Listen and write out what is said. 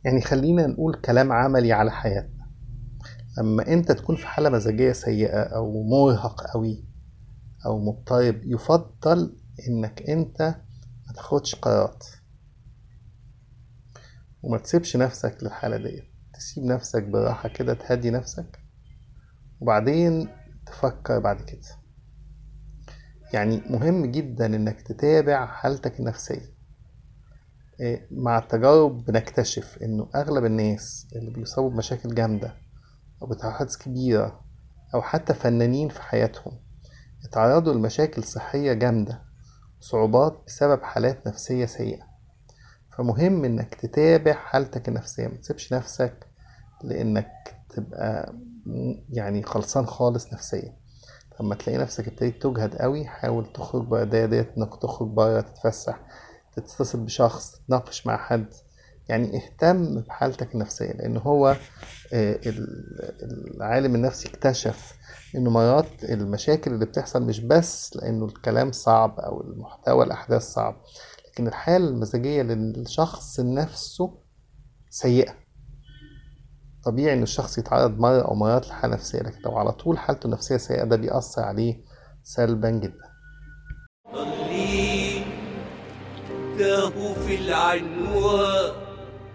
يعني خلينا نقول كلام عملي على حياتنا لما انت تكون في حالة مزاجية سيئة او مرهق قوي او مضطرب يفضل انك انت ما تاخدش قرارات وما تسيبش نفسك للحالة دي تسيب نفسك براحة كده تهدي نفسك وبعدين تفكر بعد كده يعني مهم جدا انك تتابع حالتك النفسية إيه، مع التجارب بنكتشف انه اغلب الناس اللي بيصابوا بمشاكل جامدة او بتحدث كبيرة او حتى فنانين في حياتهم اتعرضوا لمشاكل صحية جامدة وصعوبات بسبب حالات نفسية سيئة فمهم انك تتابع حالتك النفسية متسيبش نفسك لانك تبقى يعني خلصان خالص نفسيا لما تلاقي نفسك ابتديت تجهد قوي حاول تخرج بره الدايرة ديت انك تخرج بره تتفسح تتصل بشخص تتناقش مع حد يعني اهتم بحالتك النفسية لأن هو آه، ال- العالم النفسي اكتشف إنه مرات المشاكل اللي بتحصل مش بس لأنه الكلام صعب أو المحتوى الأحداث صعب لكن الحالة المزاجية للشخص نفسه سيئة طبيعي إن الشخص يتعرض مرة أو مرات لحالة نفسية لكن لو على طول حالته النفسية سيئة ده بيأثر عليه سلبا جدا ضلي تاهوا في العنوان